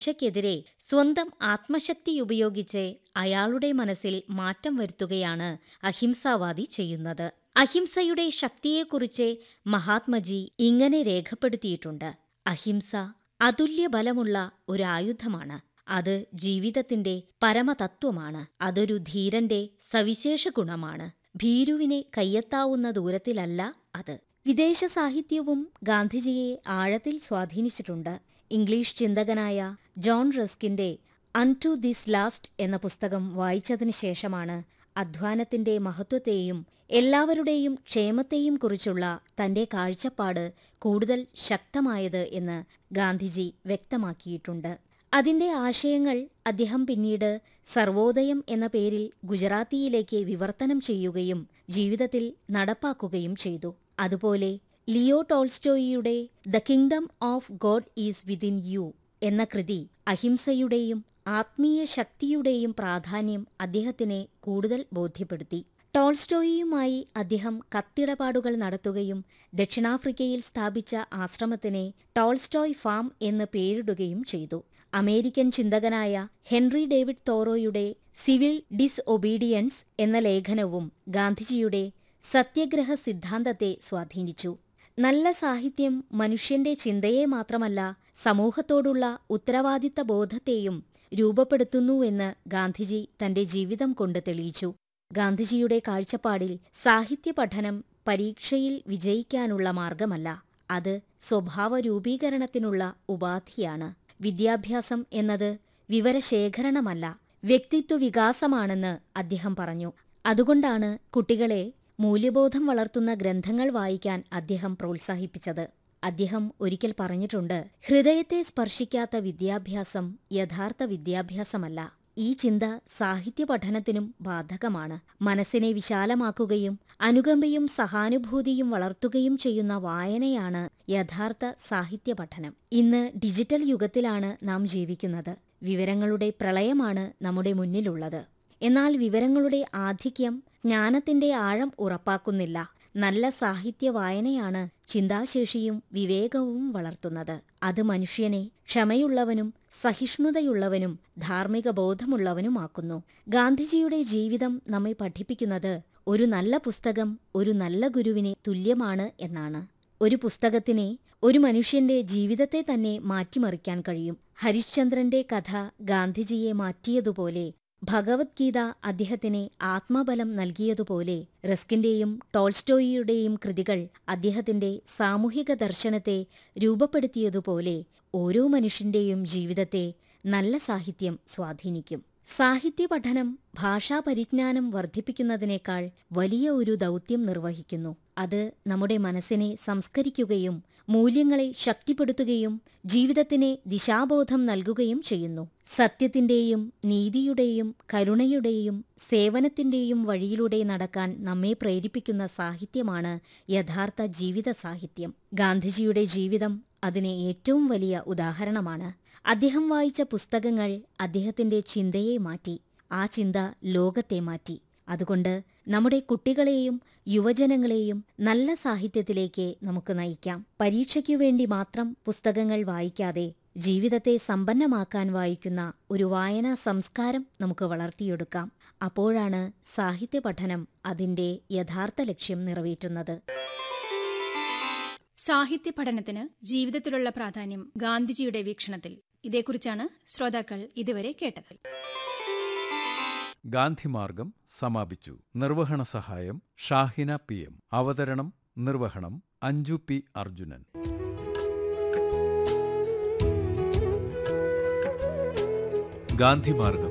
ക്കെതിരെ സ്വന്തം ആത്മശക്തി ഉപയോഗിച്ച് അയാളുടെ മനസ്സിൽ മാറ്റം വരുത്തുകയാണ് അഹിംസാവാദി ചെയ്യുന്നത് അഹിംസയുടെ ശക്തിയെക്കുറിച്ച് മഹാത്മജി ഇങ്ങനെ രേഖപ്പെടുത്തിയിട്ടുണ്ട് അഹിംസ അതുല്യ ബലമുള്ള ഒരു ആയുധമാണ് അത് ജീവിതത്തിന്റെ പരമതത്വമാണ് അതൊരു ധീരന്റെ സവിശേഷ ഗുണമാണ് ഭീരുവിനെ കയ്യെത്താവുന്ന ദൂരത്തിലല്ല അത് വിദേശ സാഹിത്യവും ഗാന്ധിജിയെ ആഴത്തിൽ സ്വാധീനിച്ചിട്ടുണ്ട് ഇംഗ്ലീഷ് ചിന്തകനായ ജോൺ റസ്കിന്റെ അൺ ടു ദിസ് ലാസ്റ്റ് എന്ന പുസ്തകം വായിച്ചതിനു ശേഷമാണ് അധ്വാനത്തിന്റെ മഹത്വത്തെയും എല്ലാവരുടെയും ക്ഷേമത്തെയും കുറിച്ചുള്ള തന്റെ കാഴ്ചപ്പാട് കൂടുതൽ ശക്തമായത് എന്ന് ഗാന്ധിജി വ്യക്തമാക്കിയിട്ടുണ്ട് അതിന്റെ ആശയങ്ങൾ അദ്ദേഹം പിന്നീട് സർവോദയം എന്ന പേരിൽ ഗുജറാത്തിയിലേക്ക് വിവർത്തനം ചെയ്യുകയും ജീവിതത്തിൽ നടപ്പാക്കുകയും ചെയ്തു അതുപോലെ ലിയോ ടോൾസ്റ്റോയിയുടെ the kingdom of God is within you എന്ന കൃതി അഹിംസയുടെയും ആത്മീയ ശക്തിയുടെയും പ്രാധാന്യം അദ്ദേഹത്തിനെ കൂടുതൽ ബോധ്യപ്പെടുത്തി ടോൾസ്റ്റോയിയുമായി അദ്ദേഹം കത്തിടപാടുകൾ നടത്തുകയും ദക്ഷിണാഫ്രിക്കയിൽ സ്ഥാപിച്ച ആശ്രമത്തിനെ ടോൾസ്റ്റോയ് ഫാം എന്ന് പേരിടുകയും ചെയ്തു അമേരിക്കൻ ചിന്തകനായ ഹെൻറി ഡേവിഡ് തോറോയുടെ സിവിൽ ഡിസ് ഒബീഡിയൻസ് എന്ന ലേഖനവും ഗാന്ധിജിയുടെ സത്യഗ്രഹ സിദ്ധാന്തത്തെ സ്വാധീനിച്ചു നല്ല സാഹിത്യം മനുഷ്യന്റെ ചിന്തയെ മാത്രമല്ല സമൂഹത്തോടുള്ള ഉത്തരവാദിത്ത ബോധത്തെയും രൂപപ്പെടുത്തുന്നുവെന്ന് ഗാന്ധിജി തന്റെ ജീവിതം കൊണ്ട് തെളിയിച്ചു ഗാന്ധിജിയുടെ കാഴ്ചപ്പാടിൽ സാഹിത്യ പഠനം പരീക്ഷയിൽ വിജയിക്കാനുള്ള മാർഗമല്ല അത് സ്വഭാവ രൂപീകരണത്തിനുള്ള ഉപാധിയാണ് വിദ്യാഭ്യാസം എന്നത് വിവരശേഖരണമല്ല വ്യക്തിത്വ വികാസമാണെന്ന് അദ്ദേഹം പറഞ്ഞു അതുകൊണ്ടാണ് കുട്ടികളെ മൂല്യബോധം വളർത്തുന്ന ഗ്രന്ഥങ്ങൾ വായിക്കാൻ അദ്ദേഹം പ്രോത്സാഹിപ്പിച്ചത് അദ്ദേഹം ഒരിക്കൽ പറഞ്ഞിട്ടുണ്ട് ഹൃദയത്തെ സ്പർശിക്കാത്ത വിദ്യാഭ്യാസം യഥാർത്ഥ വിദ്യാഭ്യാസമല്ല ഈ ചിന്ത സാഹിത്യ പഠനത്തിനും ബാധകമാണ് മനസ്സിനെ വിശാലമാക്കുകയും അനുകമ്പയും സഹാനുഭൂതിയും വളർത്തുകയും ചെയ്യുന്ന വായനയാണ് യഥാർത്ഥ സാഹിത്യ പഠനം ഇന്ന് ഡിജിറ്റൽ യുഗത്തിലാണ് നാം ജീവിക്കുന്നത് വിവരങ്ങളുടെ പ്രളയമാണ് നമ്മുടെ മുന്നിലുള്ളത് എന്നാൽ വിവരങ്ങളുടെ ആധിക്യം ജ്ഞാനത്തിന്റെ ആഴം ഉറപ്പാക്കുന്നില്ല നല്ല സാഹിത്യ വായനയാണ് ചിന്താശേഷിയും വിവേകവും വളർത്തുന്നത് അത് മനുഷ്യനെ ക്ഷമയുള്ളവനും സഹിഷ്ണുതയുള്ളവനും ധാർമ്മിക ബോധമുള്ളവനുമാക്കുന്നു ഗാന്ധിജിയുടെ ജീവിതം നമ്മെ പഠിപ്പിക്കുന്നത് ഒരു നല്ല പുസ്തകം ഒരു നല്ല ഗുരുവിനെ തുല്യമാണ് എന്നാണ് ഒരു പുസ്തകത്തിനെ ഒരു മനുഷ്യന്റെ ജീവിതത്തെ തന്നെ മാറ്റിമറിക്കാൻ കഴിയും ഹരിശ്ചന്ദ്രന്റെ കഥ ഗാന്ധിജിയെ മാറ്റിയതുപോലെ ഭഗവത്ഗീത അദ്ദേഹത്തിന് ആത്മബലം നൽകിയതുപോലെ റസ്കിന്റെയും ടോൾസ്റ്റോയിയുടെയും കൃതികൾ അദ്ദേഹത്തിന്റെ സാമൂഹിക ദർശനത്തെ രൂപപ്പെടുത്തിയതുപോലെ ഓരോ മനുഷ്യന്റെയും ജീവിതത്തെ നല്ല സാഹിത്യം സ്വാധീനിക്കും സാഹിത്യ പഠനം ഭാഷാ പരിജ്ഞാനം വർദ്ധിപ്പിക്കുന്നതിനേക്കാൾ വലിയ ഒരു ദൗത്യം നിർവഹിക്കുന്നു അത് നമ്മുടെ മനസ്സിനെ സംസ്കരിക്കുകയും മൂല്യങ്ങളെ ശക്തിപ്പെടുത്തുകയും ജീവിതത്തിന് ദിശാബോധം നൽകുകയും ചെയ്യുന്നു സത്യത്തിന്റെയും നീതിയുടെയും കരുണയുടെയും സേവനത്തിന്റെയും വഴിയിലൂടെ നടക്കാൻ നമ്മെ പ്രേരിപ്പിക്കുന്ന സാഹിത്യമാണ് യഥാർത്ഥ ജീവിത സാഹിത്യം ഗാന്ധിജിയുടെ ജീവിതം അതിന് ഏറ്റവും വലിയ ഉദാഹരണമാണ് അദ്ദേഹം വായിച്ച പുസ്തകങ്ങൾ അദ്ദേഹത്തിന്റെ ചിന്തയെ മാറ്റി ആ ചിന്ത ലോകത്തെ മാറ്റി അതുകൊണ്ട് നമ്മുടെ കുട്ടികളെയും യുവജനങ്ങളെയും നല്ല സാഹിത്യത്തിലേക്ക് നമുക്ക് നയിക്കാം പരീക്ഷയ്ക്കു വേണ്ടി മാത്രം പുസ്തകങ്ങൾ വായിക്കാതെ ജീവിതത്തെ സമ്പന്നമാക്കാൻ വായിക്കുന്ന ഒരു വായനാ സംസ്കാരം നമുക്ക് വളർത്തിയെടുക്കാം അപ്പോഴാണ് സാഹിത്യ പഠനം അതിന്റെ യഥാർത്ഥ ലക്ഷ്യം നിറവേറ്റുന്നത് സാഹിത്യ പഠനത്തിന് ജീവിതത്തിലുള്ള പ്രാധാന്യം ഗാന്ധിജിയുടെ വീക്ഷണത്തിൽ ഇതേക്കുറിച്ചാണ് ശ്രോതാക്കൾ ഇതുവരെ കേട്ടത് ഗാന്ധിമാർഗം സമാപിച്ചു നിർവഹണ സഹായം ഷാഹിന പി എം അവതരണം നിർവഹണം അഞ്ജു പി അർജുനൻ ഗാന്ധിമാർഗം